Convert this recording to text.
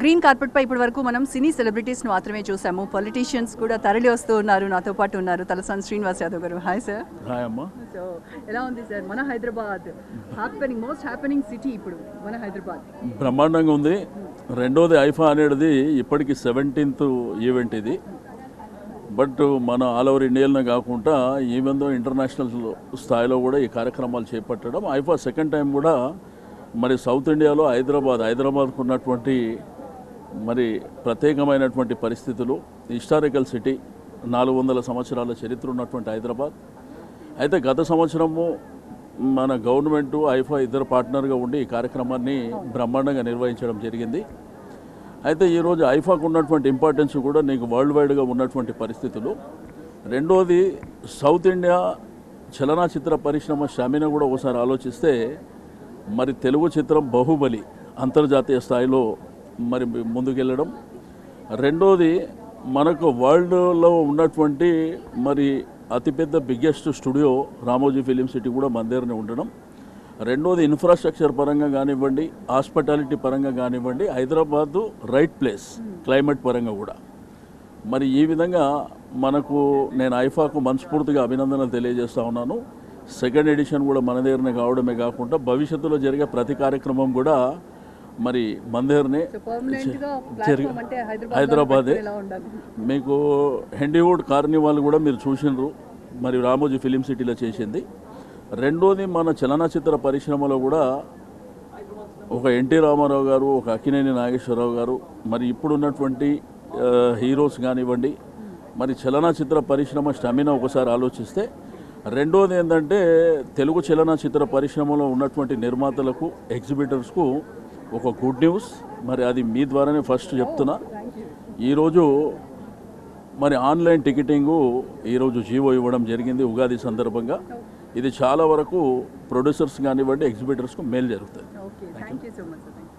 green carpet పై ఇప్పటి వరకు మనం సినీ సెలబ్రిటీస్ మాత్రమే చూసాము పొలిటీషియన్స్ కూడా తరలి వస్తూ ఉన్నారు నాతో పాటు ఉన్నారు తలసాని శ్రీనివాస్ యాదవ్ గారు హాయ్ సార్ హాయ్ అమ్మా సో ఎలా ఉంది సార్ మన Hyderabad happening most happening city ఇప్పుడు మన హైదరాబాద్ బ్రహ్మాండంగా ఉంది రెండోది ఐఫా అనేది ఇప్పటికి సెవెంటీన్త్ ఈవెంట్ ఇది బట్ మన ఆల్ ఓవర్ ఇండియాలోనే కాకుండా ఈవెన్ దో ఇంటర్నేషనల్ స్థాయిలో కూడా ఈ కార్యక్రమాలు చేపట్టడం ఐఫా సెకండ్ టైం కూడా మరి సౌత్ ఇండియాలో హైదరాబాద్ హైదరాబాద్కు ఉన్నటువంటి మరి ప్రత్యేకమైనటువంటి పరిస్థితులు హిస్టారికల్ సిటీ నాలుగు వందల సంవత్సరాల చరిత్ర ఉన్నటువంటి హైదరాబాద్ అయితే గత సంవత్సరము మన గవర్నమెంట్ ఐఫా ఇద్దరు పార్ట్నర్గా ఉండి ఈ కార్యక్రమాన్ని బ్రహ్మాండంగా నిర్వహించడం జరిగింది అయితే ఈరోజు ఐఫాకు ఉన్నటువంటి ఇంపార్టెన్స్ కూడా నీకు వరల్డ్ వైడ్గా ఉన్నటువంటి పరిస్థితులు రెండోది సౌత్ ఇండియా చలనచిత్ర పరిశ్రమ స్టామిన కూడా ఒకసారి ఆలోచిస్తే మరి తెలుగు చిత్రం బాహుబలి అంతర్జాతీయ స్థాయిలో మరి ముందుకెళ్ళడం రెండోది మనకు వరల్డ్లో ఉన్నటువంటి మరి అతిపెద్ద biggest studio Ramoji film city కూడా మన దగ్గరనే ఉండడం రెండోది ఇన్ఫ్రాస్ట్రక్చర్ పరంగా కానివ్వండి హాస్పిటాలిటీ పరంగా కానివ్వండి హైదరాబాదు రైట్ ప్లేస్ క్లైమేట్ పరంగా కూడా మరి ఈ విధంగా మనకు నేను ఐఫాకు మనస్ఫూర్తిగా అభినందనలు తెలియజేస్తా ఉన్నాను సెకండ్ ఎడిషన్ కూడా మన దగ్గరనే కావడమే కాకుండా భవిష్యత్తులో జరిగే ప్రతి కార్యక్రమం కూడా మరి మన దగ్గరనే సో పర్మనెంట్ గా జరిగి ప్లాట్ఫామ్ అంటే హైదరాబాద్ హైదరాబాదే ఎలా ఉండాలి మీకు హెండీవుడ్ కార్నివాల్ కూడా మీరు చూసినారు మరి రామోజీ ఫిలిం సిటీలో చేసింది రెండోది మన చలనచిత్ర పరిశ్రమలో కూడా ఒక ఎన్టీ రామారావు గారు ఒక అక్కినేని నాగేశ్వరరావు గారు మరి ఇప్పుడున్నటువంటి ఆ, హీరోస్ కానివ్వండి మరి చలనచిత్ర పరిశ్రమ స్టమినా ఒకసారి ఆలోచిస్తే రెండోది ఏంటంటే తెలుగు చలనచిత్ర పరిశ్రమలో ఉన్నటువంటి నిర్మాతలకు ఎగ్జిబిటర్స్కు ఒక గుడ్ న్యూస్ మరి అది మీ ద్వారానే ఫస్ట్ చెప్తున్నా ఈరోజు మరి ఆన్లైన్ టికెటింగు ఈరోజు జీవో ఇవ్వడం జరిగింది ఉగాది సందర్భంగా ఇది చాలా వరకు ప్రొడ్యూసర్స్ కానివ్వండి ఎగ్జిబిటర్స్కు మేలు జరుగుతుంది okay thank you so much sir